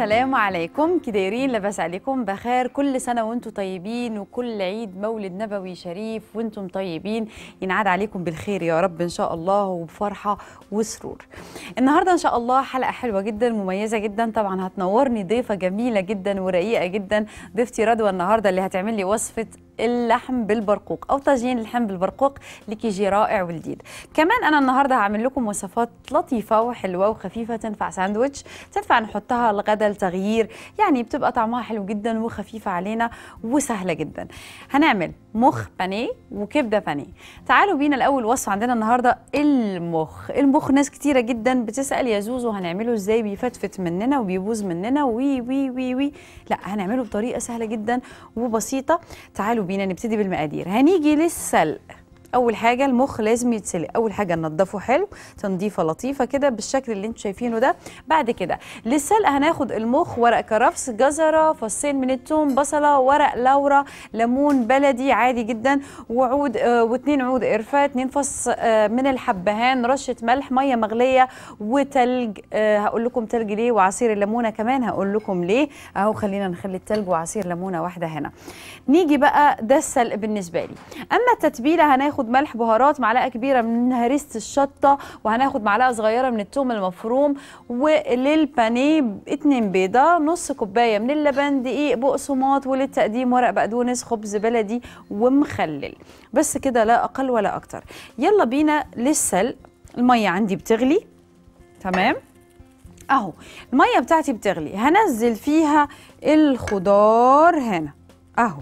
السلام عليكم كدايرين لاباس عليكم بخير كل سنة وانتم طيبين وكل عيد مولد نبوي شريف وانتم طيبين ينعاد عليكم بالخير يا رب ان شاء الله وبفرحة وسرور النهاردة ان شاء الله حلقة حلوة جدا مميزة جدا طبعا هتنورني ضيفة جميلة جدا ورقيقة جدا ضيفتي رضوى النهاردة اللي هتعمل لي وصفة اللحم بالبرقوق او طاجين اللحم بالبرقوق اللي يجي رائع ولذيذ كمان انا النهارده هعمل لكم وصفات لطيفه وحلوه وخفيفه تنفع ساندويتش تنفع نحطها الغدا لتغيير يعني بتبقى طعمها حلو جدا وخفيفه علينا وسهله جدا هنعمل مخ بانيه وكبده بانيه تعالوا بينا الاول وصفه عندنا النهارده المخ المخ ناس كتيره جدا بتسال يا زوزو هنعمله ازاي بيفتفت مننا وبيبوظ مننا وي وي وي وي لا هنعمله بطريقه سهله جدا وبسيطه تعالوا بينا نبتدي بالمقادير هنيجي للسلق اول حاجه المخ لازم يتسلق اول حاجه ننضفه حلو تنظيفه لطيفه كده بالشكل اللي انتم شايفينه ده بعد كده للسلق هناخد المخ ورق كرفس جزره فصين من الثوم بصله ورق لورا ليمون بلدي عادي جدا وعود آه واثنين عود قرفه اثنين فص آه من الحبهان رشه ملح ميه مغليه وتلج آه هقول لكم تلج ليه وعصير الليمونه كمان هقول لكم ليه اهو خلينا نخلي التلج وعصير ليمونه واحده هنا نيجي بقى ده السلق بالنسبه لي اما التتبيله هناخد ملح بهارات معلقه كبيره من هريسه الشطه وهناخد معلقه صغيره من الثوم المفروم وللبانيه اتنين بيضه نص كوبايه من اللبن دقيق بقسماط وللتقديم ورق بقدونس خبز بلدي ومخلل بس كده لا اقل ولا اكتر يلا بينا للسلق الميه عندي بتغلي تمام اهو الميه بتاعتي بتغلي هنزل فيها الخضار هنا اهو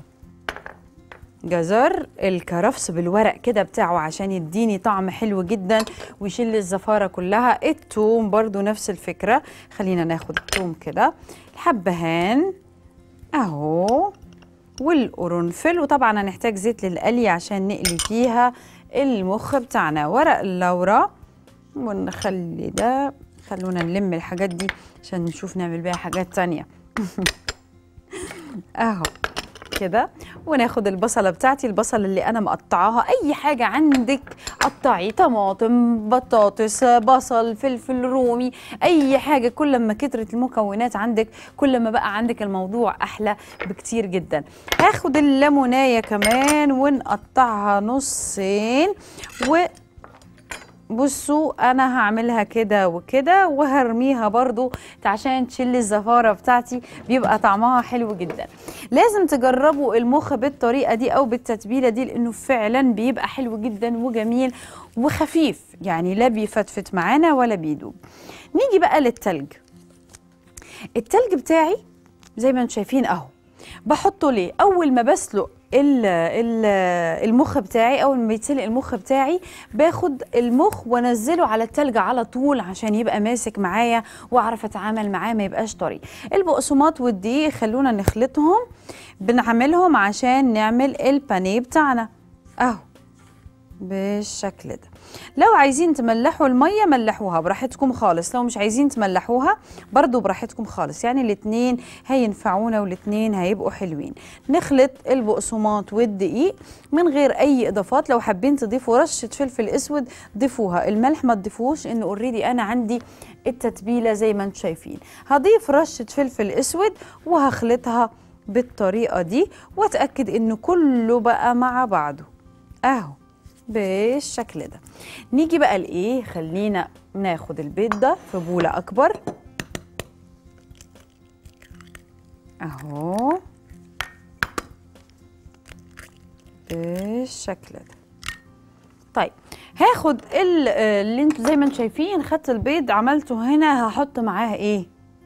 جزر الكرفس بالورق كده بتاعه عشان يديني طعم حلو جدا ويشيل الزفاره كلها التوم برضو نفس الفكره خلينا ناخد التوم كده الحبهان اهو والقرنفل وطبعا هنحتاج زيت للقلي عشان نقلي فيها المخ بتاعنا ورق اللورا ونخلي ده خلونا نلم الحاجات دي عشان نشوف نعمل بيها حاجات تانية اهو كده وناخد البصله بتاعتي البصل اللي انا مقطعاها اي حاجه عندك قطعي طماطم بطاطس بصل فلفل رومي اي حاجه كل ما كترت المكونات عندك كل ما بقى عندك الموضوع احلى بكتير جدا هاخد الليمونايه كمان ونقطعها نصين و بصوا انا هعملها كده وكده وهرميها برضو عشان تشيل الزفاره بتاعتي بيبقى طعمها حلو جدا لازم تجربوا المخ بالطريقه دي او بالتتبيله دي لانه فعلا بيبقى حلو جدا وجميل وخفيف يعني لا بيفتفت معانا ولا بيدوب نيجي بقى للتلج التلج بتاعي زي ما انتم شايفين اهو بحطه ليه اول ما بسلق المخ بتاعي اول ما بيتسلق المخ بتاعي باخد المخ وانزله على التلج على طول عشان يبقى ماسك معايا واعرف اتعامل معاه ما يبقاش طري البقسماط والدقيق خلونا نخلطهم بنعملهم عشان نعمل البانيه بتاعنا اهو بالشكل ده لو عايزين تملحوا المية ملحوها براحتكم خالص لو مش عايزين تملحوها برضو براحتكم خالص يعني الاتنين هينفعونا والاتنين هيبقوا حلوين نخلط البقسماط والدقيق من غير اي اضافات لو حابين تضيفوا رشة فلفل اسود ضيفوها الملح ما تضيفوش انه اوريدي انا عندي التتبيلة زي ما انتم شايفين هضيف رشة فلفل اسود وهخلطها بالطريقة دي واتأكد انه كله بقى مع بعضه اهو بالشكل ده نيجي بقى لايه خلينا ناخد البيض ده في بوله اكبر اهو بالشكل ده طيب هاخد اللي انتوا زي ما انتم شايفين خدت البيض عملته هنا هحط معاه ايه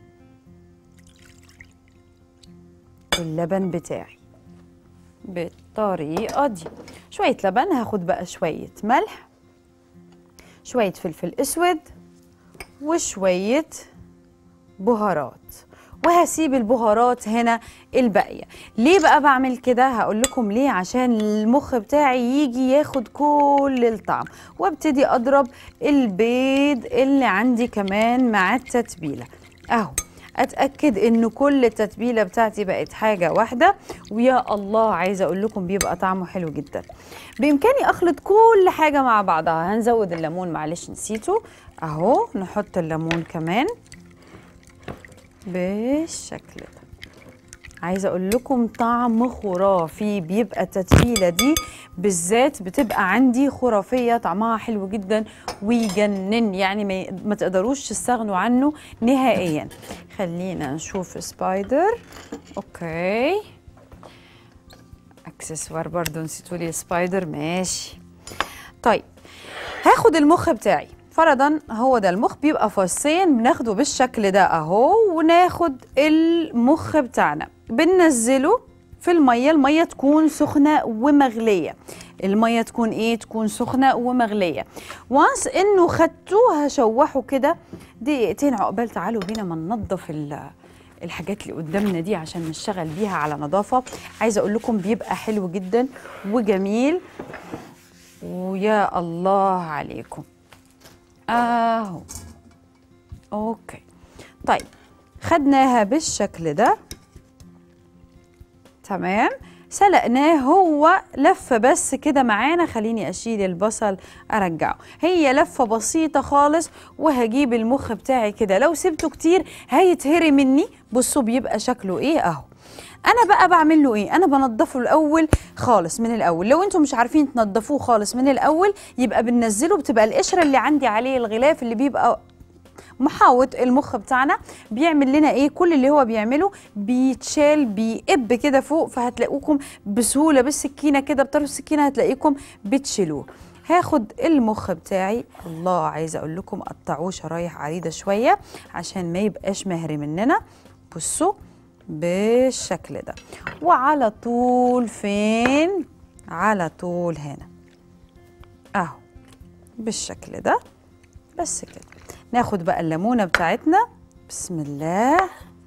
اللبن بتاعي بالطريقه دي شويه لبن هاخد بقى شويه ملح شويه فلفل اسود وشويه بهارات وهسيب البهارات هنا الباقيه ليه بقى بعمل كده هقول لكم ليه عشان المخ بتاعي يجي ياخد كل الطعم وابتدي اضرب البيض اللي عندي كمان مع التتبيله اهو اتاكد ان كل التتبيله بتاعتي بقت حاجه واحده ويا الله عايزه اقول لكم بيبقى طعمه حلو جدا بامكاني اخلط كل حاجه مع بعضها هنزود الليمون معلش نسيته اهو نحط الليمون كمان بالشكل ده عايزه اقول لكم طعم خرافي بيبقى التتبيله دي بالذات بتبقى عندي خرافيه طعمها حلو جدا ويجنن يعني ما, ما تقدروش تستغنوا عنه نهائيا خلينا نشوف سبايدر اوكي اكسسوار برضو نسيتوا لي سبايدر ماشي طيب هاخد المخ بتاعي فرضا هو ده المخ بيبقى فصين بناخده بالشكل ده اهو وناخد المخ بتاعنا بننزله في الميه الميه تكون سخنه ومغليه الميه تكون ايه تكون سخنه ومغليه وانس انه خدتوه هشوحه كده دقيقتين عقبال تعالوا بينا ما ننضف ال- الحاجات اللي قدامنا دي عشان نشتغل بيها على نظافه عايزه اقول لكم بيبقى حلو جدا وجميل ويا الله عليكم اهو اوكي طيب خدناها بالشكل ده تمام سلقناه هو لفة بس كده معانا خليني أشيل البصل أرجعه هي لفة بسيطة خالص وهجيب المخ بتاعي كده لو سبته كتير هيتهري مني بصوا بيبقى شكله إيه أهو انا بقى بعمل له ايه انا بنضفه الاول خالص من الاول لو انتم مش عارفين تنضفوه خالص من الاول يبقى بننزله بتبقى القشره اللي عندي عليه الغلاف اللي بيبقى محاوط المخ بتاعنا بيعمل لنا ايه كل اللي هو بيعمله بيتشال بيقب كده فوق فهتلاقوكم بسهوله بالسكينه كده بطرف السكينه هتلاقيكم بتشيلوه هاخد المخ بتاعي الله عايزه اقول لكم قطعوه شرايح عريضه شويه عشان ما يبقاش مهري مننا بصوا بالشكل ده وعلى طول فين على طول هنا اهو بالشكل ده بس كده ناخد بقى الليمونه بتاعتنا بسم الله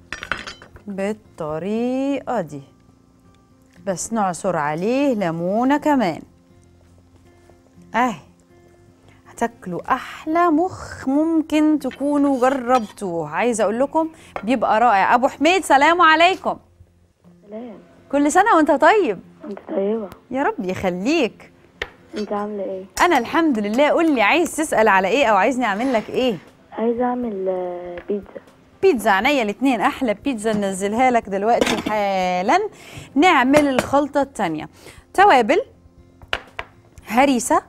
بالطريقه دي بس نعصر عليه ليمونه كمان اهي هتاكلوا احلى مخ ممكن تكونوا جربتوه عايزه اقول لكم بيبقى رائع ابو حميد سلام عليكم سلام كل سنه وانت طيب انت طيبة يا رب يخليك انت عاملة ايه؟ انا الحمد لله قول لي عايز تسال على ايه او عايزني اعمل لك ايه عايزة اعمل آه، بيتزا بيتزا عينيا الاتنين احلى بيتزا ننزلها لك دلوقتي حالا نعمل الخلطه التانية توابل هريسه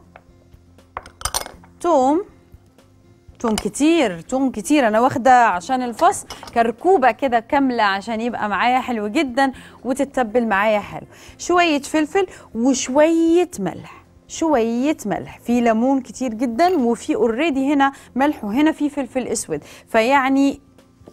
توم توم كتير توم كتير انا واخده عشان الفص كركوبه كده كامله عشان يبقى معايا حلو جدا وتتبل معايا حلو شويه فلفل وشويه ملح شويه ملح في ليمون كتير جدا وفي اوريدي هنا ملح وهنا في فلفل اسود فيعني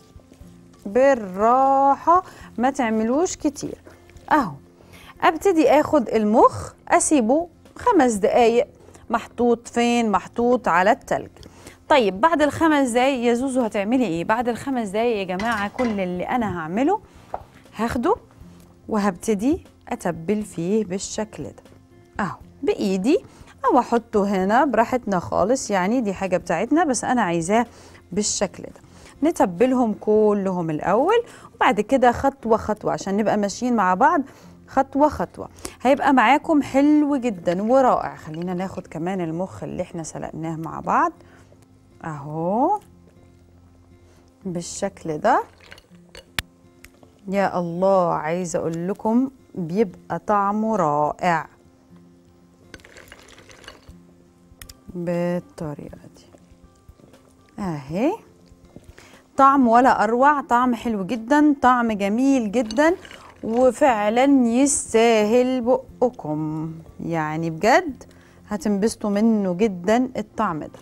بالراحه ما تعملوش كتير اهو ابتدي اخد المخ اسيبه خمس دقايق محطوط فين محطوط على التلج طيب بعد الخمس دقايق يا زوزو هتعملي ايه بعد الخمس دقايق يا جماعه كل اللي انا هعمله هاخده وهبتدي اتبل فيه بالشكل ده اهو بايدي او احطه هنا براحتنا خالص يعني دي حاجه بتاعتنا بس انا عايزاه بالشكل ده نتبلهم كلهم الاول وبعد كده خطوه خطوه عشان نبقى ماشيين مع بعض خطوه خطوه هيبقى معاكم حلو جدا ورائع خلينا ناخد كمان المخ اللي احنا سلقناه مع بعض اهو بالشكل ده يا الله عايزه اقول لكم بيبقى طعمه رائع بالطريقه دي اهي طعم ولا اروع طعم حلو جدا طعم جميل جدا وفعلا يستاهل بقكم يعني بجد هتنبسطوا منه جدا الطعم ده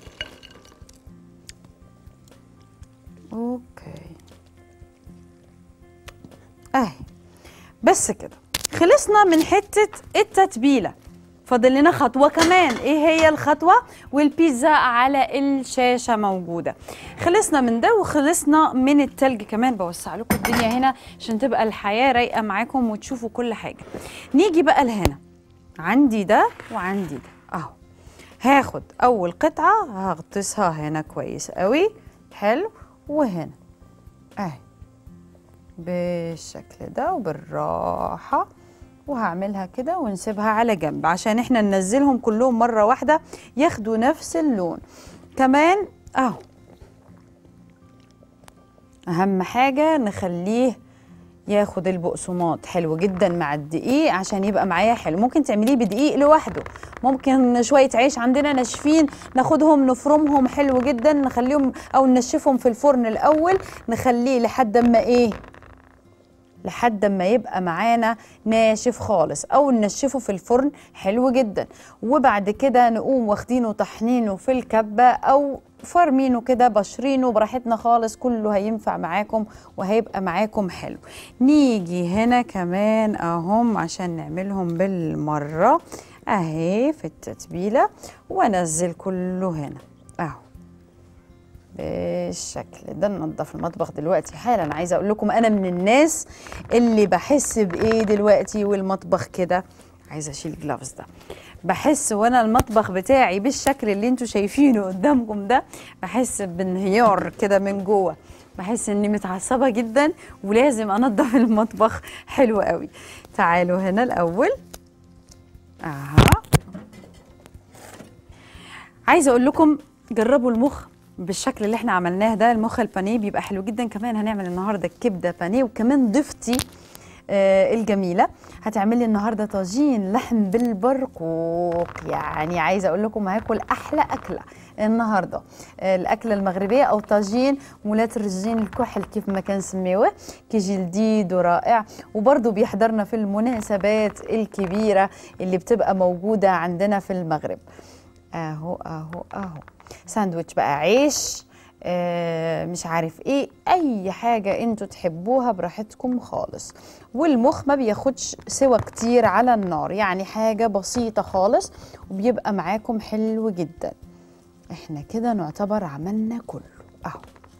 اوكي اهي بس كده خلصنا من حته التتبيله فاضل لنا خطوه كمان ايه هي الخطوه والبيتزا على الشاشه موجوده خلصنا من ده وخلصنا من التلج كمان بوسع لكم الدنيا هنا عشان تبقى الحياه رايقه معاكم وتشوفوا كل حاجه نيجي بقى لهنا عندي ده وعندي ده اهو هاخد اول قطعه هغطسها هنا كويس قوي حلو وهنا اهي بالشكل ده وبالراحه وهعملها كده ونسيبها على جنب عشان احنا ننزلهم كلهم مره واحده ياخدوا نفس اللون كمان اهو اهم حاجه نخليه ياخد البقسماط حلو جدا مع الدقيق عشان يبقى معايا حلو ممكن تعمليه بدقيق لوحده ممكن شويه عيش عندنا ناشفين ناخدهم نفرمهم حلو جدا نخليهم او ننشفهم في الفرن الاول نخليه لحد اما ايه لحد ما يبقى معانا ناشف خالص او ننشفه في الفرن حلو جدا وبعد كده نقوم واخدينه طحنينه في الكبه او فرمينه كده بشرينه براحتنا خالص كله هينفع معاكم وهيبقى معاكم حلو نيجي هنا كمان اهم عشان نعملهم بالمره اهي في التتبيله وانزل كله هنا اهو بالشكل ده ننضف المطبخ دلوقتي حالا عايزه اقول لكم انا من الناس اللي بحس بايه دلوقتي والمطبخ كده عايزه اشيل الجلافز ده بحس وانا المطبخ بتاعي بالشكل اللي انتوا شايفينه قدامكم ده بحس بانهيار كده من جوه بحس اني متعصبه جدا ولازم انضف المطبخ حلو قوي تعالوا هنا الاول اها عايزه اقول لكم جربوا المخ بالشكل اللي احنا عملناه ده المخ البانيه بيبقى حلو جدا كمان هنعمل النهارده كبده بانيه وكمان ضيفتي آه الجميله هتعملي النهارده طاجين لحم بالبرقوق يعني عايزه اقول لكم هاكل احلى اكله النهارده آه الاكله المغربيه او طاجين مولات الرجين الكحل كيف ما كنسميوه كيجي لذيذ ورائع وبرضه بيحضرنا في المناسبات الكبيره اللي بتبقى موجوده عندنا في المغرب اهو اهو اهو ساندويتش بقى عيش آه مش عارف ايه اي حاجه انتوا تحبوها براحتكم خالص والمخ ما بياخدش سوى كتير على النار يعني حاجه بسيطه خالص وبيبقى معاكم حلو جدا احنا كده نعتبر عملنا كله اهو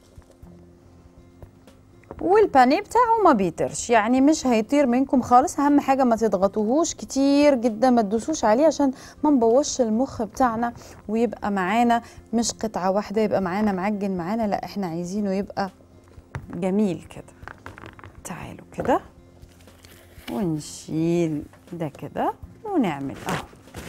والبانيه بتاعه ما بيطيرش يعني مش هيطير منكم خالص اهم حاجه ما تضغطوهوش كتير جدا ما تدوسوش عليه عشان ما نبوظش المخ بتاعنا ويبقى معانا مش قطعه واحده يبقى معانا معجن معانا لا احنا عايزينه يبقى جميل كده تعالوا كده ونشيل ده كده ونعمل اهو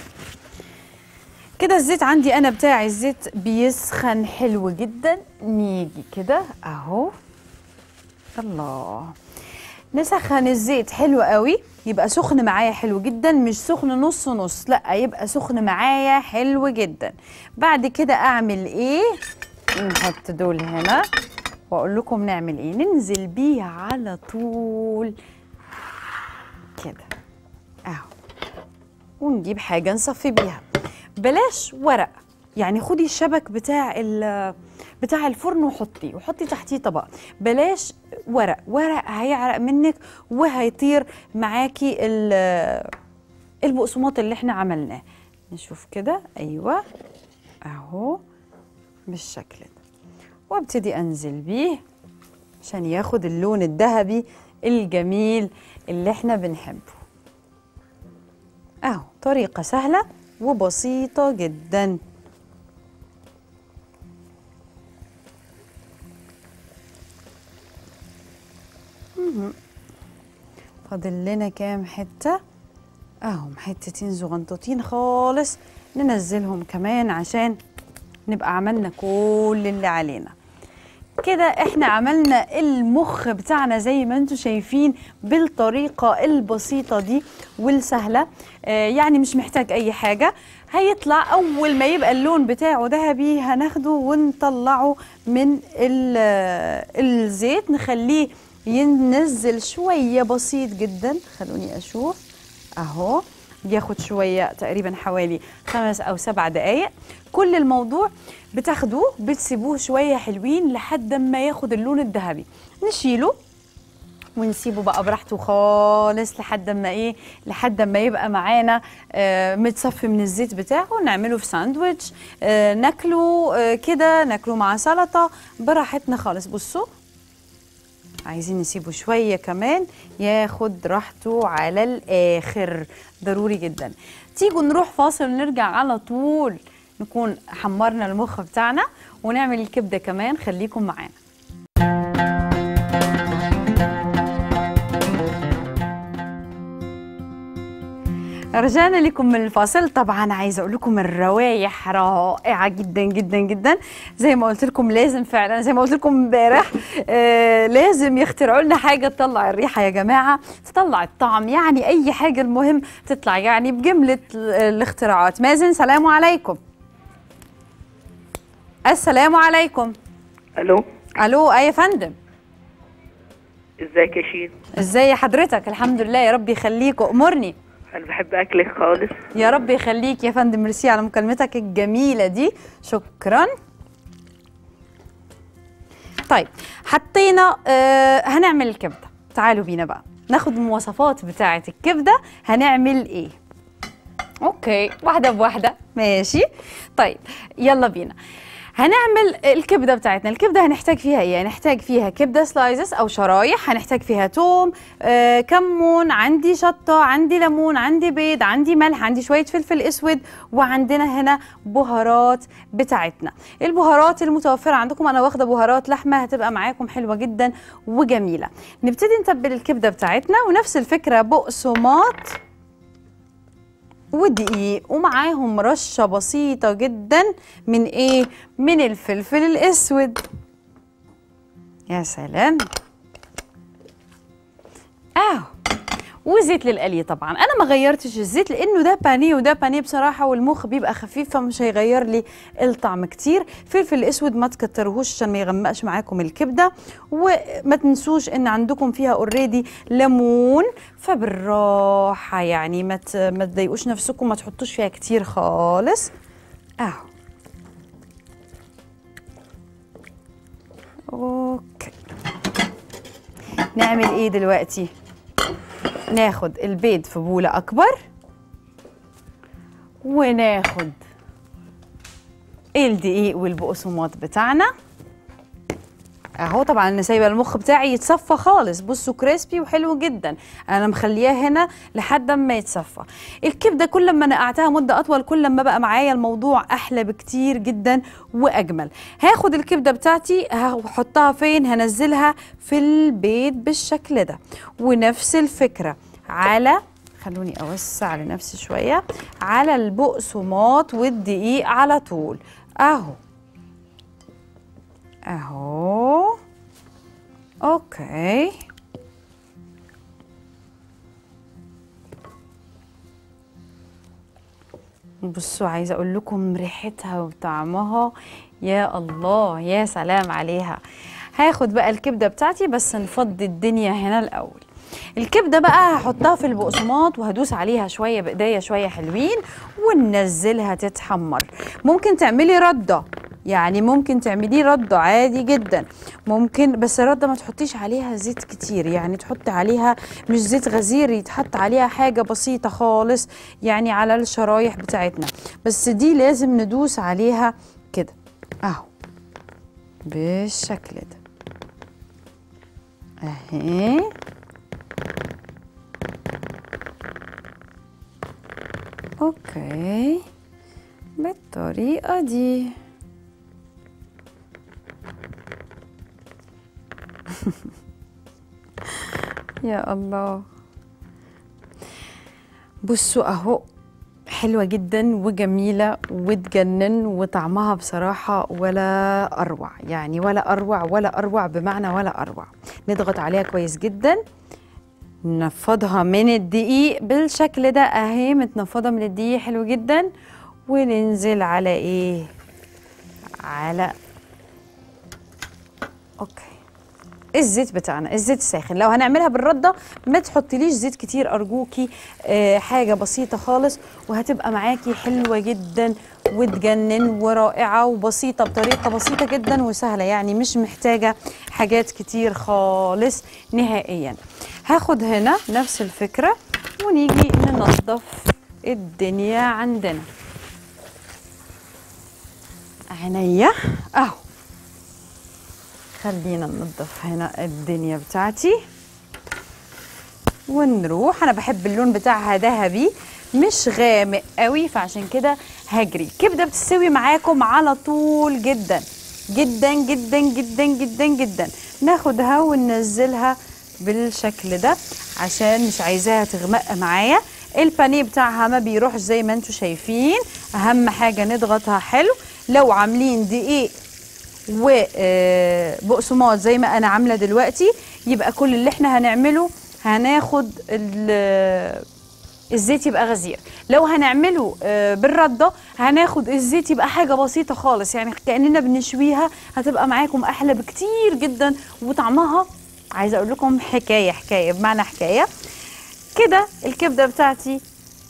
كده الزيت عندي انا بتاعي الزيت بيسخن حلو جدا نيجي كده اهو الله نسخن الزيت حلو قوي يبقى سخن معايا حلو جدا مش سخن نص نص لا يبقى سخن معايا حلو جدا بعد كده اعمل ايه نحط دول هنا واقول لكم نعمل ايه ننزل بيه على طول كده اهو ونجيب حاجه نصفي بيها بلاش ورق يعني خدي الشبك بتاع بتاع الفرن وحطيه وحطي تحتيه طبق بلاش ورق ورق هيعرق منك وهيطير معاكي البقسماط اللي احنا عملناه نشوف كده ايوه اهو بالشكل ده وابتدي انزل بيه عشان ياخد اللون الذهبي الجميل اللي احنا بنحبه اهو طريقه سهله وبسيطه جدا فاضل لنا كام حته اهم حتتين زغنطوطين خالص ننزلهم كمان عشان نبقى عملنا كل اللي علينا كده احنا عملنا المخ بتاعنا زي ما انتم شايفين بالطريقة البسيطة دي والسهلة آه يعني مش محتاج اي حاجة هيطلع اول ما يبقى اللون بتاعه ذهبي هناخده ونطلعه من الزيت نخليه ينزل شوية بسيط جدا خلوني أشوف أهو بياخد شوية تقريبا حوالي خمس أو سبع دقايق كل الموضوع بتاخدوه بتسيبوه شوية حلوين لحد ما ياخد اللون الذهبي نشيله ونسيبه بقى براحته خالص لحد ما ايه لحد ما يبقى معانا آه متصفي من الزيت بتاعه نعمله في ساندويتش آه ناكله آه كده ناكله مع سلطه براحتنا خالص بصوا عايزين نسيبه شويه كمان ياخد راحته على الاخر ضروري جدا تيجوا نروح فاصل ونرجع على طول نكون حمرنا المخ بتاعنا ونعمل الكبده كمان خليكم معانا رجعنا لكم من الفاصل طبعا عايزه اقول لكم الروايح رائعه جدا جدا جدا زي ما قلت لكم لازم فعلا زي ما قلت لكم امبارح آه لازم يخترعوا لنا حاجه تطلع الريحه يا جماعه تطلع الطعم يعني اي حاجه المهم تطلع يعني بجمله ال- الاختراعات مازن سلام عليكم السلام عليكم الو الو اي يا فندم ازيك يا شيرين ازاي حضرتك الحمد لله يا رب يخليك وامرني انا بحب اكلك خالص يا رب يخليك يا فندم ميرسي على مكالمتك الجميلة دي شكرا طيب حطينا آه هنعمل الكبدة تعالوا بينا بقى ناخد المواصفات بتاعة الكبدة هنعمل ايه اوكي واحدة بواحدة ماشي طيب يلا بينا هنعمل الكبده بتاعتنا الكبده هنحتاج فيها ايه هنحتاج فيها كبده سلايزز او شرايح هنحتاج فيها توم آه كمون عندي شطه عندي ليمون عندي بيض عندي ملح عندي شويه فلفل اسود وعندنا هنا بهارات بتاعتنا البهارات المتوفره عندكم انا واخده بهارات لحمه هتبقى معاكم حلوه جدا وجميله نبتدي نتبل الكبده بتاعتنا ونفس الفكره بقسماط ودقيق ومعاهم رشه بسيطه جدا من ايه من الفلفل الاسود يا سلام اهو وزيت للقلي طبعا انا ما غيرتش الزيت لانه ده بانيه وده بانيه بصراحه والمخ بيبقى خفيف فمش هيغير لي الطعم كتير فلفل اسود ما تكترهوش عشان ما يغمقش معاكم الكبده وما تنسوش ان عندكم فيها اوريدي ليمون فبالراحه يعني ما ت- ما تضايقوش نفسكم ما تحطوش فيها كتير خالص اهو اوكي نعمل ايه دلوقتي ناخد البيض في بولة أكبر وناخد الدقيق والبقسماط بتاعنا اهو طبعا انا سايبه المخ بتاعي يتصفى خالص بصوا كريسبي وحلو جدا انا مخلياه هنا لحد ما يتصفى الكبده كل ما نقعتها مده اطول كل ما بقى معايا الموضوع احلى بكتير جدا واجمل هاخد الكبده بتاعتي هحطها فين هنزلها في البيض بالشكل ده ونفس الفكره على خلوني اوسع لنفسي شويه على البقسماط والدقيق على طول اهو اهو اوكي بصوا عايزه اقول لكم ريحتها وطعمها يا الله يا سلام عليها هاخد بقى الكبده بتاعتي بس نفضي الدنيا هنا الاول الكبده بقى هحطها في البقسماط وهدوس عليها شويه بايديا شويه حلوين وننزلها تتحمر ممكن تعملي رده يعني ممكن تعمليه رده عادي جدا ممكن بس الرده ما تحطيش عليها زيت كتير يعني تحطي عليها مش زيت غزير يتحط عليها حاجه بسيطه خالص يعني على الشرايح بتاعتنا بس دي لازم ندوس عليها كده اهو بالشكل ده اهي اوكي بالطريقه دي يا الله بصوا اهو حلوة جدا وجميلة وتجنن وطعمها بصراحة ولا أروع يعني ولا أروع ولا أروع بمعنى ولا أروع نضغط عليها كويس جدا ننفضها من الدقيق بالشكل ده اهي متنفضة من الدقيق حلو جدا وننزل على ايه على اوكي الزيت بتاعنا الزيت الساخن لو هنعملها بالرده ما تحطيليش زيت كتير ارجوكي آه حاجه بسيطه خالص وهتبقى معاكي حلوه جدا وتجنن ورائعه وبسيطه بطريقه بسيطه جدا وسهله يعني مش محتاجه حاجات كتير خالص نهائيا هاخد هنا نفس الفكره ونيجي ننظف الدنيا عندنا عينيا اهو خلينا ننظف هنا الدنيا بتاعتي ونروح انا بحب اللون بتاعها ذهبي مش غامق قوي فعشان كده هجري الكبده بتستوي معاكم على طول جدا جدا جدا جدا جدا جدا ناخدها وننزلها بالشكل ده عشان مش عايزاها تغمق معايا البانيه بتاعها ما بيروحش زي ما انتم شايفين اهم حاجه نضغطها حلو لو عاملين دقيق وبقسماط زي ما انا عامله دلوقتي يبقى كل اللي احنا هنعمله هناخد ال- الزيت يبقى غزير لو هنعمله آه، بالرده هناخد الزيت يبقى حاجه بسيطه خالص يعني كاننا بنشويها هتبقى معاكم احلى بكتير جدا وطعمها عايزه اقول لكم حكايه حكايه بمعنى حكايه كده الكبده بتاعتي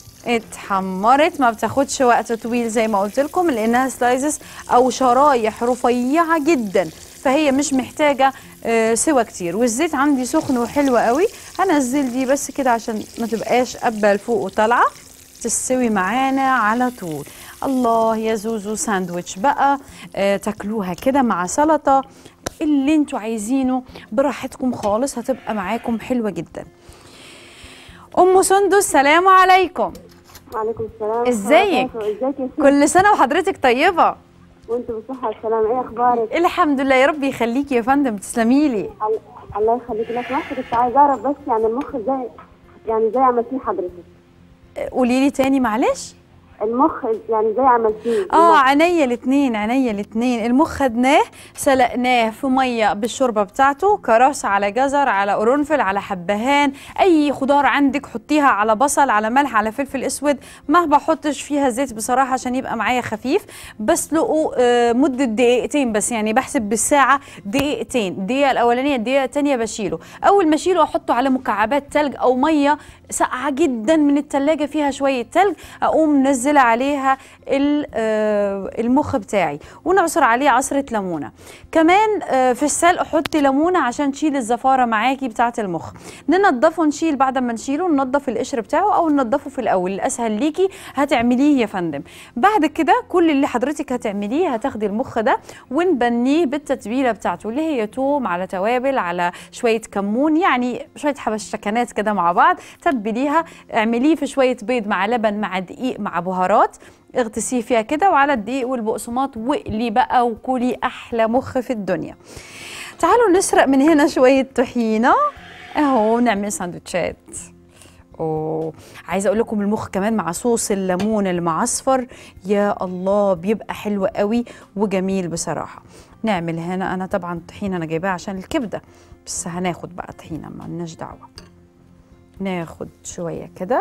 اتحمرت ما بتاخدش وقت طويل زي ما قلت لكم لانها سلايزز او شرايح رفيعه جدا فهي مش محتاجه آه، سوى كتير والزيت عندي سخن وحلو قوي هنزل دي بس كده عشان ما تبقاش قبه لفوق وطالعه تستوي معانا على طول الله يا زوزو ساندويتش بقى آه، تاكلوها كده مع سلطه اللي انتوا عايزينه براحتكم خالص هتبقى معاكم حلوه جدا ام سندس سلام عليكم وعليكم السلام ازيك؟ ازيك يا ست كل سنه وحضرتك طيبه وانت بالصحة والسلام ايه اخبارك؟ الحمد لله يا رب يخليكي يا فندم تسلمي لي ال- الله يخليك لك سمحت كنت عايزة اعرف بس يعني المخ ازاي يعني ازاي عملتيه حضرتك؟ قولي لي تاني معلش المخ يعني ازاي عملتيه؟ اه المخ. عينيا الاثنين عينيا الاثنين المخ خدناه سلقناه في ميه بالشوربه بتاعته كرفس على جزر على قرنفل على حبهان اي خضار عندك حطيها على بصل على ملح على فلفل اسود ما بحطش فيها زيت بصراحه عشان يبقى معايا خفيف بسلقه آه، مده دقيقتين بس يعني بحسب بالساعه دقيقتين الدقيقه الاولانيه الدقيقه الثانيه بشيله اول ما اشيله احطه على مكعبات تلج او ميه ساقعه جدا من التلاجة فيها شويه تلج اقوم منزله عليها ال- آه، المخ بتاعي ونعصر عليه عصره ليمونه كمان آه، في السلق حطي ليمونه عشان تشيل الزفاره معاكي بتاعه المخ ننضفه نشيل بعد ما نشيله ننضف القشر بتاعه او ننضفه في الاول الاسهل ليكي هتعمليه يا فندم بعد كده كل اللي حضرتك هتعمليه هتاخدي المخ ده ونبنيه بالتتبيله بتاعته اللي هي توم على توابل على شويه كمون يعني شويه حبشتكنات كده مع بعض تبليها اعمليه في شويه بيض مع لبن مع دقيق مع بهارات اغتسيه فيها كده وعلى الدقيق والبقسماط واقلي بقى وكلي احلى مخ في الدنيا تعالوا نسرق من هنا شويه طحينه اهو نعمل سندوتشات اوه عايزه اقول لكم المخ كمان مع صوص الليمون المعصفر يا الله بيبقى حلو قوي وجميل بصراحه نعمل هنا انا طبعا الطحينه انا جايباها عشان الكبده بس هناخد بقى طحينه ما لناش دعوه ناخد شويه كده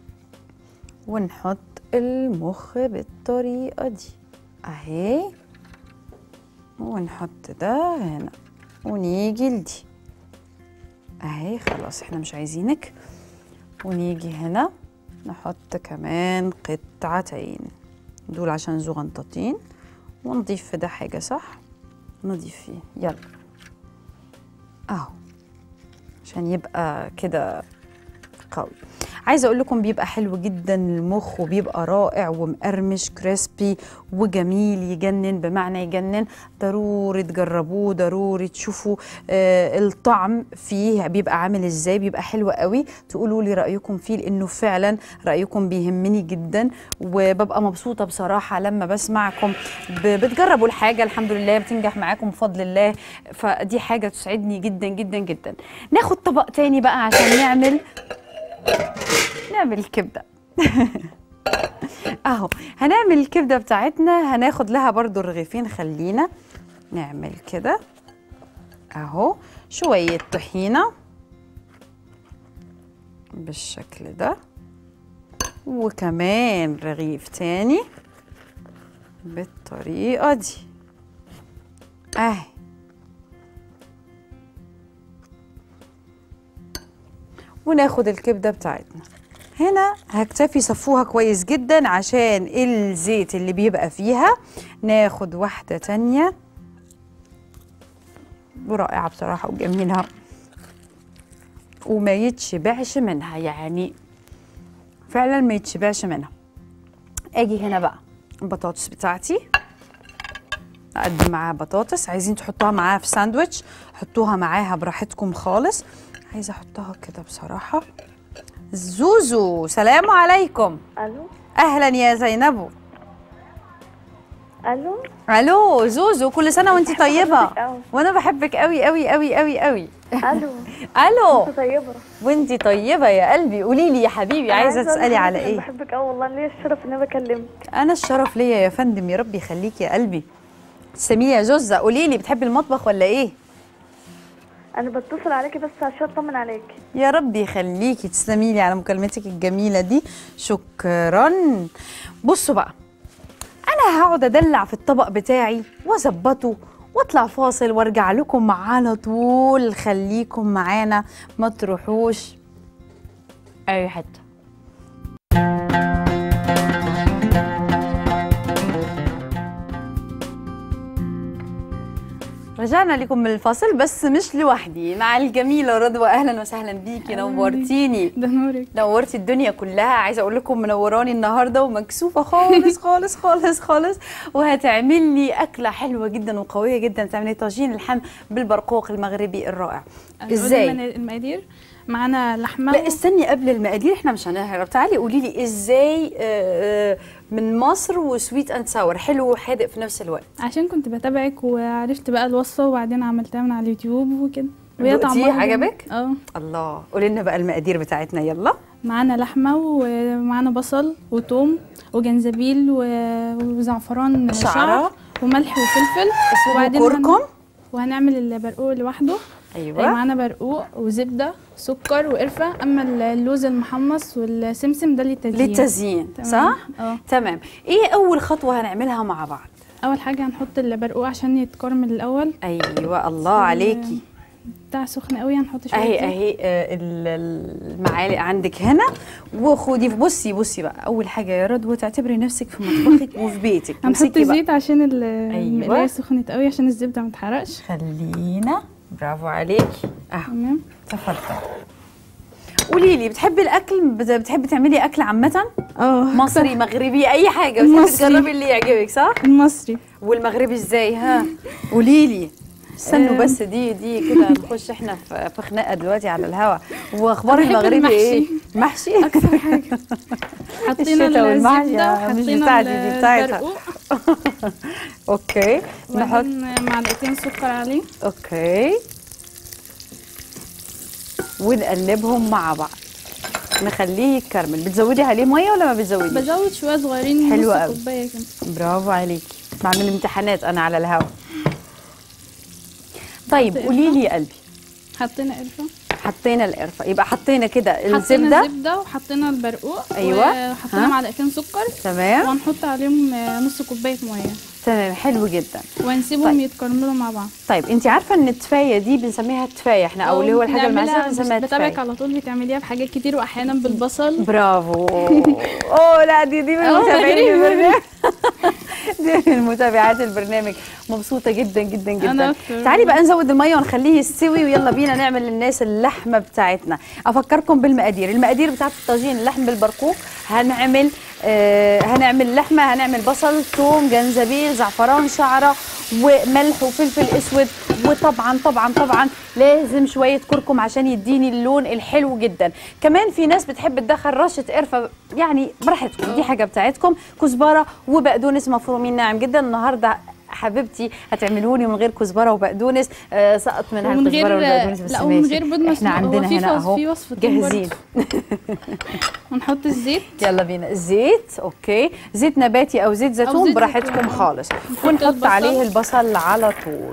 ونحط المخ بالطريقه دي اهي ونحط ده هنا ونيجي لدي اهي خلاص احنا مش عايزينك ونيجي هنا نحط كمان قطعتين دول عشان زغنطتين ونضيف في ده حاجة صح نضيف فيه يلا اهو عشان يبقى كده قوي عايزه اقول لكم بيبقى حلو جدا المخ وبيبقى رائع ومقرمش كريسبي وجميل يجنن بمعنى يجنن ضروري تجربوه ضروري تشوفوا آه الطعم فيه بيبقى عامل ازاي بيبقى حلو قوي تقولوا لي رايكم فيه لانه فعلا رايكم بيهمني جدا وببقى مبسوطه بصراحه لما بسمعكم ب- بتجربوا الحاجه الحمد لله بتنجح معاكم بفضل الله فدي حاجه تسعدني جدا جدا جدا ناخد طبق تاني بقى عشان نعمل نعمل الكبده اهو هنعمل الكبده بتاعتنا هناخد لها برضو رغيفين خلينا نعمل كده اهو شويه طحينه بالشكل ده وكمان رغيف تاني بالطريقه دي اهي وناخد الكبده بتاعتنا هنا هكتفي صفوها كويس جدا عشان الزيت اللي بيبقى فيها ناخد واحده تانية ورائعه بصراحه وجميله وما يتشبعش منها يعني فعلا ما يتشبعش منها اجي هنا بقى البطاطس بتاعتي اقدم معاها بطاطس عايزين تحطوها معاها في ساندويتش حطوها معاها براحتكم خالص عايزه احطها كده بصراحه زوزو سلام عليكم الو اهلا يا زينبو الو الو زوزو كل سنه وانت طيبه حضرتك أوي. وانا بحبك قوي قوي قوي قوي قوي الو الو انت طيبه وانت طيبه يا قلبي قولي لي يا حبيبي عايزه أقول تسالي على لحضرتك أنا ايه بحبك قوي والله ليا الشرف ان انا بكلمك انا الشرف ليا يا فندم يا رب يخليكي يا قلبي تسلمي يا زوزة قولي لي بتحبي المطبخ ولا ايه انا بتصل عليكي بس عشان اطمن عليكي يا رب يخليكي تسلمي لي على مكالمتك الجميله دي شكرا بصوا بقى انا هقعد ادلع في الطبق بتاعي واظبطه واطلع فاصل وارجع لكم على طول خليكم معانا ما تروحوش اي حته رجعنا لكم من الفاصل بس مش لوحدي مع الجميله رضوى اهلا وسهلا بيكي نورتيني ده نورك نورتي الدنيا كلها عايزه اقول لكم منوراني النهارده ومكسوفه خالص خالص خالص خالص وهتعمل لي اكله حلوه جدا وقويه جدا تعملي طاجين اللحم بالبرقوق المغربي الرائع قولي ازاي المنا- المقادير معانا لحمه لا استني قبل المقادير احنا مش هنهرب تعالي قولي لي ازاي آه، آه، من مصر وسويت اند ساور حلو وحادق في نفس الوقت عشان كنت بتابعك وعرفت بقى الوصفه وبعدين عملتها من على اليوتيوب وكده وهي دقتيه طعمها جامد. عجبك؟ اه الله قولي لنا بقى المقادير بتاعتنا يلا معانا لحمه ومعانا بصل وتوم وجنزبيل و- وزعفران شعرة. شعر وملح وفلفل اسمه وبعدين كركم هن- وهنعمل البرقوق لوحده ايوه معانا برقوق وزبده سكر وقرفه اما اللوز المحمص والسمسم ده للتزيين للتزيين تمام. صح اه تمام ايه اول خطوه هنعملها مع بعض اول حاجه هنحط البرقوق عشان يتكرمل الاول ايوه الله عليكي بتاع سخن قوي هنحط شويه اهي زيت. اهي آه، ال- المعالق عندك هنا وخدي بصي بصي بقى اول حاجه يا رضوى تعتبري نفسك في مطبخك وفي بيتك هنحط امسكي بقى زيت عشان ال- أيوة. المقلايه سخنت قوي عشان الزبده ما تحرقش خلينا برافو عليكي اهو تمام تفضل قولي لي بتحبي الاكل بت- بتحبي تعملي اكل عامه اه مصري مغربي اي حاجه بتحبي مصري. تجربي اللي يعجبك صح المصري والمغربي ازاي ها قولي لي استنوا آه. بس دي دي كده نخش احنا في في خناقه دلوقتي على الهوا واخبار أنا بحب المغربي المحشي. ايه محشي اكتر حاجه حطينا الشتا والمحشي، الزبده آه، مش وحطينا بتاعتي، دي بتاعتها. البرقوق اوكي نحط وبعدين معلقتين سكر عليه اوكي ونقلبهم مع بعض نخليه يتكرمل بتزودي عليه ميه ولا ما بتزوديش بزود شويه صغيرين حلو نص قوي. كوبايه كده برافو عليكي بعمل امتحانات انا على الهوا طيب قرفة. قولي لي يا قلبي حطينا قرفه حطينا القرفه يبقى حطينا كده حطينا الزبده الزبده وحطينا البرقوق أيوة. وحطينا ها. معلقتين سكر تمام وهنحط عليهم آه، نص كوبايه ميه تمام حلو جدا وهنسيبهم طيب. يتكرملوا مع بعض طيب انت عارفه ان التفايه دي بنسميها التفايه احنا او اللي هو الحاجه بنعملها- المعزه بس بنسميها بتابعك التفايه على طول بتعمليها بحاجات كتير واحيانا بالبصل برافو اوه لا دي دي من أوه، متابعين غريبة. البرنامج دي من متابعات البرنامج مبسوطه جدا جدا أنا جدا أكتر. تعالي بقى نزود الميه ونخليه يستوي ويلا بينا نعمل للناس اللحمه بتاعتنا افكركم بالمقادير المقادير بتاعت الطاجين اللحم بالبرقوق هنعمل آه هنعمل لحمه هنعمل بصل ثوم جنزبيل زعفران شعره وملح وفلفل اسود وطبعا طبعا طبعا لازم شويه كركم عشان يديني اللون الحلو جدا كمان في ناس بتحب تدخل رشه قرفه يعني براحتكم دي حاجه بتاعتكم كزبره وبقدونس مفرومين ناعم جدا النهارده حبيبتي هتعملوني من غير كزبره وبقدونس آه سقط منها ومن غير- الكزبره والبقدونس بس لا، ومن ماشي. غير بيض احنا مسلوق. هو عندنا في هنا وصف- اهو في وصفتين جاهزين ونحط الزيت يلا بينا زيت اوكي زيت نباتي او زيت زيتون زيت براحتكم زيتون. خالص نحط ونحط البصل. عليه البصل على طول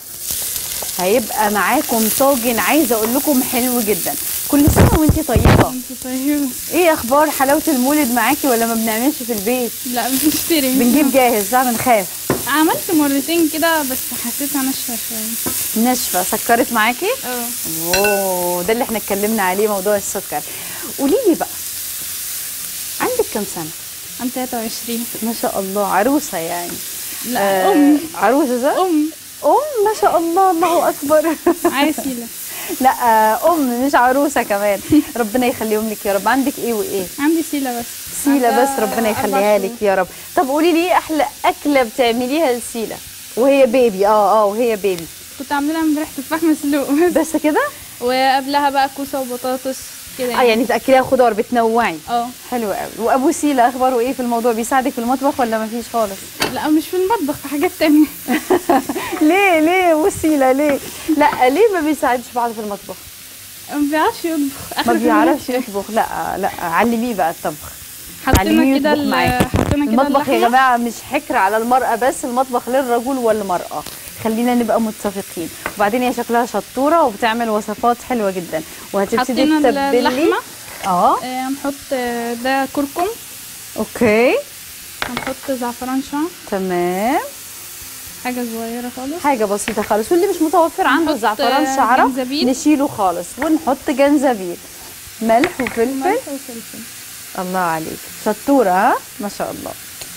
هيبقى معاكم طاجن عايزه اقول لكم حلو جدا كل سنه وانتي طيبه انت طيبه ايه اخبار حلاوه المولد معاكي ولا ما بنعملش في البيت لا بنشتري بنجيب جاهز لا بنخاف عملت مرتين كده بس حسيتها ناشفه شويه ناشفه سكرت معاكي اه اوه ده اللي احنا اتكلمنا عليه موضوع السكر قولي لي بقى عندك كام سنه عام 23 ما شاء الله عروسه يعني لا آه، ام عروسه صح ام ام ما شاء الله الله اكبر معايا سيله لا آه، ام مش عروسه كمان ربنا يخليهم لك يا رب عندك ايه وايه عندي سيله بس سيله عندها بس ربنا أربع يخليها شهور. لك يا رب طب قولي لي ايه احلى اكله بتعمليها لسيله وهي بيبي اه اه وهي بيبي كنت عاملاها امبارح تفاح مسلوق بس بس كده وقبلها بقى كوسه وبطاطس كده اه يعني تاكليها خضار بتنوعي اه حلو قوي وابو سيلا اخباره ايه في الموضوع بيساعدك في المطبخ ولا مفيش خالص لا مش في المطبخ في حاجات تانية ليه ليه ابو سيلا ليه لا ليه ما بيساعدش بعض في المطبخ ما بيعرفش يطبخ ما آخر بيعرفش كلمة. يطبخ لا لا علميه بقى الطبخ حطينا علميه كده يطبخ ال- معاكي. حطينا كده المطبخ يا اللحمة. جماعه مش حكر على المراه بس المطبخ للرجل والمراه خلينا نبقى متفقين وبعدين هي شكلها شطوره وبتعمل وصفات حلوه جدا وهتبتدي حطينا تتبلي اللحمة. اه آه، هنحط آه، ده كركم اوكي هنحط زعفران شعر تمام حاجة صغيرة خالص حاجه بسيطه خالص واللي مش متوفر عنده نحط، زعفران آه، شعره جنزبيل. نشيله خالص ونحط جنزبيل ملح وفلفل ملح وفلفل الله عليك شطوره ها ما شاء الله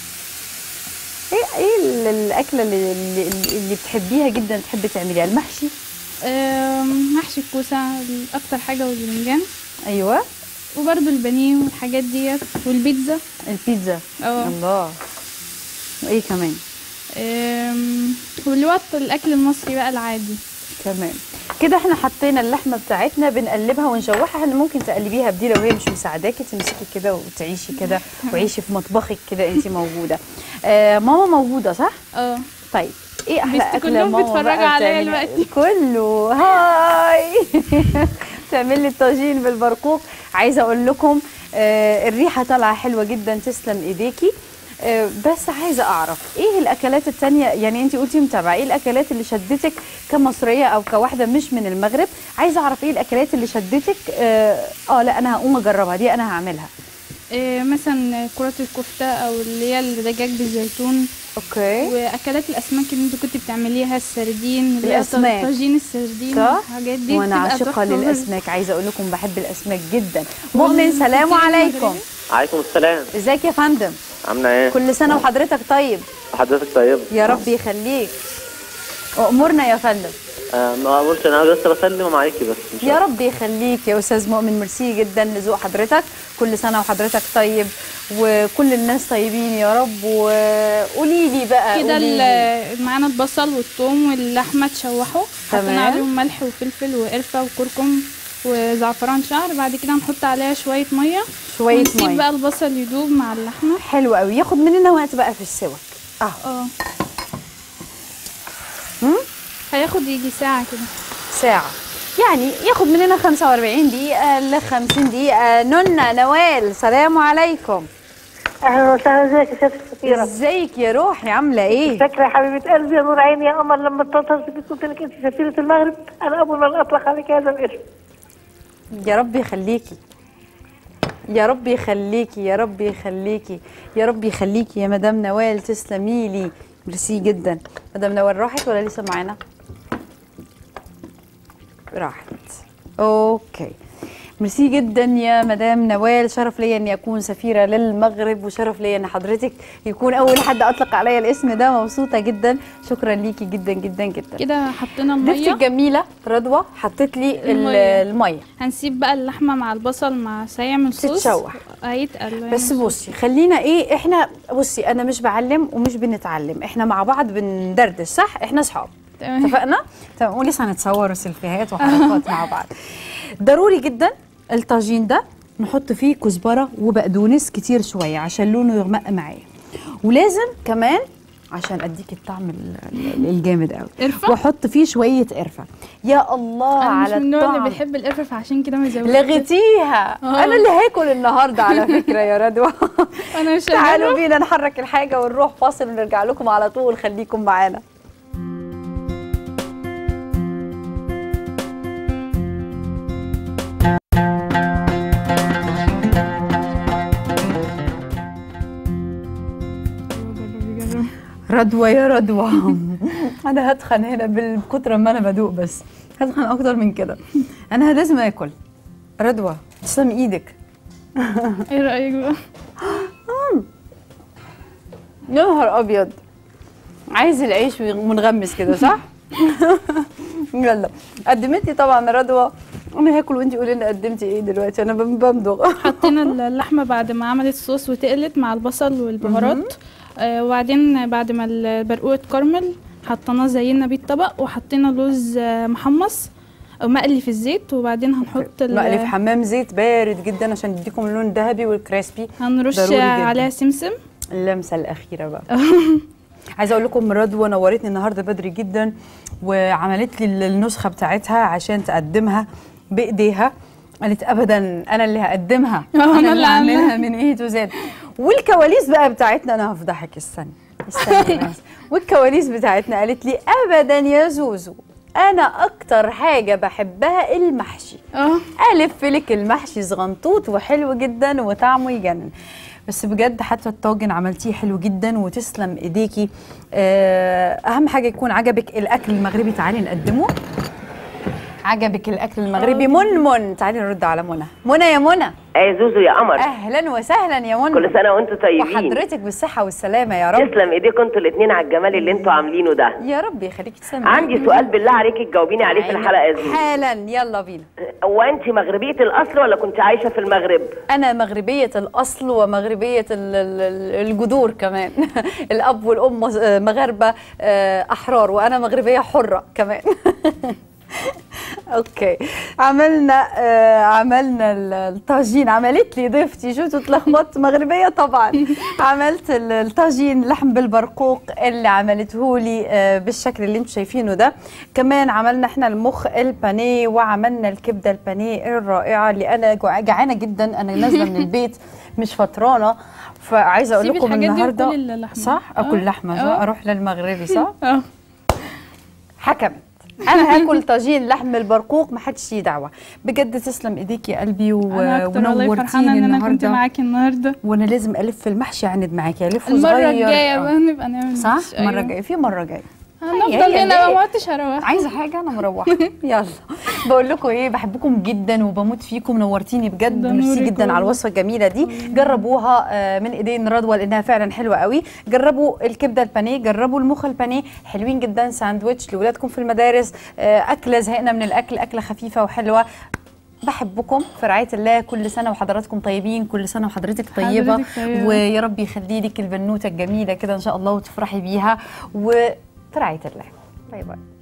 ايه ايه ال- الاكله اللي, اللي, اللي بتحبيها جدا تحبي تعمليها المحشي آم، محشي الكوسة أكتر حاجة والباذنجان ايوه وبرده البانيه والحاجات ديت والبيتزا البيتزا اه الله وايه كمان آم، والوقت الأكل المصري بقى العادي تمام كده احنا حطينا اللحمه بتاعتنا بنقلبها ونشوحها احنا ممكن تقلبيها بدي لو هي مش مساعداكي تمسكي كده وتعيشي كده وعيشي في مطبخك كده انت موجوده آه ماما موجوده صح اه طيب ايه احلى بس اكله كلهم ماما بيتفرجوا بقى عليا بتعملها؟ دلوقتي. كله هاي تعمل لي الطاجين بالبرقوق عايزه اقول لكم آه الريحه طالعه حلوه جدا تسلم ايديكي آه بس عايزه اعرف ايه الاكلات التانية يعني انت قلتي متابعه ايه الاكلات اللي شدتك كمصريه او كواحده مش من المغرب عايزه اعرف ايه الاكلات اللي شدتك اه, آه لا انا هقوم اجربها دي انا هعملها آه، مثلا كرات الكفتة أو اللي هي الدجاج بالزيتون اوكي وأكلات الأسماك اللي انت كنت بتعمليها السردين اللي هي الأسماك. طاجين السردين صح الحاجات دي وانا بتبقى عاشقه تحفة برضه. للاسماك عايزه اقول لكم بحب الاسماك جدا مؤمن سلام عليكم عليكم السلام ازيك يا فندم عامله ايه كل سنه وحضرتك طيب حضرتك طيب يا رب يخليك وامرنا يا فندم آه ما قلت انا لسه بسلم عليكي بس إن شاء يا الله. رب يخليك يا استاذ مؤمن ميرسي جدا لذوق حضرتك كل سنه وحضرتك طيب وكل الناس طيبين يا رب وقولي لي بقى كده قولي لي. ال- معانا البصل والثوم واللحمه تشوحوا تمام. حطينا عليهم ملح وفلفل وقرفه وكركم وزعفران شعر بعد كده هنحط عليها شويه ميه شويه ونسيب ميه بقى البصل يدوب مع اللحمه حلو قوي ياخد مننا وقت بقى في السوا اه اه مم؟ هياخد يجي ساعه كده ساعة يعني ياخد مننا 45 دقيقة ل 50 دقيقة نونا نوال سلام عليكم اهلا وسهلا ازيك يا ست السفيره ازيك يا روحي عاملة ايه؟ فاكره يا حبيبه قلبي يا نور عيني يا قمر لما اتصلت بك قلت لك انت سفيره المغرب انا اول من اطلق عليك هذا الاسم يا رب يخليكي يا رب يخليكي يا رب يخليكي يا رب يخليكي يا مدام نوال تسلمي لي ميرسي جدا مدام نوال راحت ولا لسه معانا؟ راحت اوكي ميرسي جدا يا مدام نوال شرف ليا اني اكون سفيره للمغرب وشرف ليا ان حضرتك يكون اول حد اطلق عليا الاسم ده مبسوطه جدا شكرا ليكي جدا جدا جدا كده حطينا ضيفتي الميه الجميله رضوى حطت لي ال- المية. الميه هنسيب بقى اللحمه مع البصل مع هيعمل صوص تتشوح. هيتقل بس بصي خلينا ايه احنا بصي انا مش بعلم ومش بنتعلم احنا مع بعض بندردش صح احنا اصحاب تمام. اتفقنا تمام ولسه هنتصور سيلفيهات وحركات مع بعض ضروري جدا الطاجين ده نحط فيه كزبره وبقدونس كتير شويه عشان لونه يغمق معايا ولازم كمان عشان اديك الطعم ال- ال- الجامد قوي قرفة؟ واحط فيه شويه قرفه يا الله انا مش على من النوع اللي الطعم بيحب القرفه فعشان كده ما زودتش لغيتيها آه. انا اللي هاكل النهارده على فكره يا رضوى انا مش تعالوا هجرب. بينا نحرك الحاجه ونروح فاصل ونرجع لكم على طول خليكم معانا رضوى يا رضوى انا هتخن هنا بالكتر ما انا بدوق بس هتخن اكتر من كده انا لازم اكل رضوى تسلم ايدك ايه رايك بقى يا نهار ابيض عايز العيش منغمس كده صح يلا قدمتي طبعا رضوى انا هاكل وانتي قولي لنا قدمتي ايه دلوقتي انا بم- بمضغ حطينا اللحمه بعد ما عملت صوص وتقلت مع البصل والبهارات آه وبعدين بعد ما البرقوق اتكرمل حطيناه زينا بيه الطبق وحطينا لوز آه محمص مقلي في الزيت وبعدين هنحط ال- مقلي في حمام زيت بارد جدا عشان يديكم اللون الذهبي والكريسبي هنرش ضروري جداً. عليها سمسم اللمسه الاخيره بقى عايزه اقول لكم رضوى نورتني النهارده بدري جدا وعملت لي النسخه بتاعتها عشان تقدمها بايديها قالت ابدا انا اللي هقدمها أنا انا اللي اللي عاملاها. هعملها من ايه تو زد والكواليس بقى بتاعتنا انا هفضحك استني استني بس. والكواليس بتاعتنا قالت لي ابدا يا زوزو انا اكتر حاجه بحبها المحشي اه الف لك المحشي صغنطوط وحلو جدا وطعمه يجنن بس بجد حتى الطاجن عملتيه حلو جدا وتسلم ايديكي آه، اهم حاجه يكون عجبك الاكل المغربي تعالي نقدمه عجبك الاكل المغربي من من تعالي نرد على منى منى يا منى ايه زوزو يا قمر اهلا وسهلا يا منى كل سنه وانتم طيبين وحضرتك بالصحه والسلامه يا رب تسلم ايديكم انتوا الاثنين على الجمال اللي انتوا عاملينه ده يا رب يخليكي تسلمي عندي سؤال بالله عليكي تجاوبيني عليه في الحلقه يا زوزو حالا يلا بينا هو انت مغربيه الاصل ولا كنت عايشه في المغرب أنا مغربية الأصل ومغربية ال- ال- الجذور كمان الأب والأم مز- آه، مغاربة آه، أحرار وأنا مغربية حرة كمان اوكي عملنا آه عملنا ال- الطاجين عملت لي ضيفتي شو اتلخبطت مغربيه طبعا عملت ال- الطاجين لحم بالبرقوق اللي عملته لي آه بالشكل اللي انتم شايفينه ده كمان عملنا احنا المخ البانيه وعملنا الكبده البانيه الرائعه اللي انا جوع- جعانه جدا انا نازله من البيت مش فطرانه فعايزه اقول سيبي لكم الحاجات دي النهارده وكلي اللحمة. صح اكل آه. لحمه صح آه. اروح للمغربي صح اه حكمت انا هاكل طاجين لحم البرقوق ما حدش ليه دعوه بجد تسلم ايديك يا قلبي و... انا اكتر والله فرحانه ونورتيني ان انا كنت النهارده معاكي النهارده وانا لازم الف في المحشي عند معاكي الفه المره صغير الجايه آه. بقى نبقى نعمل صح محشي. المره أيوة. الجايه في مره جايه هنفضل هي هنا ليه؟ ما عدتش هروح عايزه حاجه انا مروحه يلا بقول لكم ايه بحبكم جدا وبموت فيكم نورتيني بجد ده ميرسي نورك جدا على والله. الوصفه الجميله دي جربوها آه، من ايدين رضوى لانها فعلا حلوه قوي جربوا الكبده البانيه جربوا المخ البانيه حلوين جدا ساندويتش لاولادكم في المدارس آه، اكله زهقنا من الاكل اكله خفيفه وحلوه بحبكم في رعايه الله كل سنه وحضراتكم طيبين كل سنه وحضرتك طيبه حضرتك طيبة. ويا رب يخلي لك البنوته الجميله كده ان شاء الله وتفرحي بيها وفي رعايه الله باي باي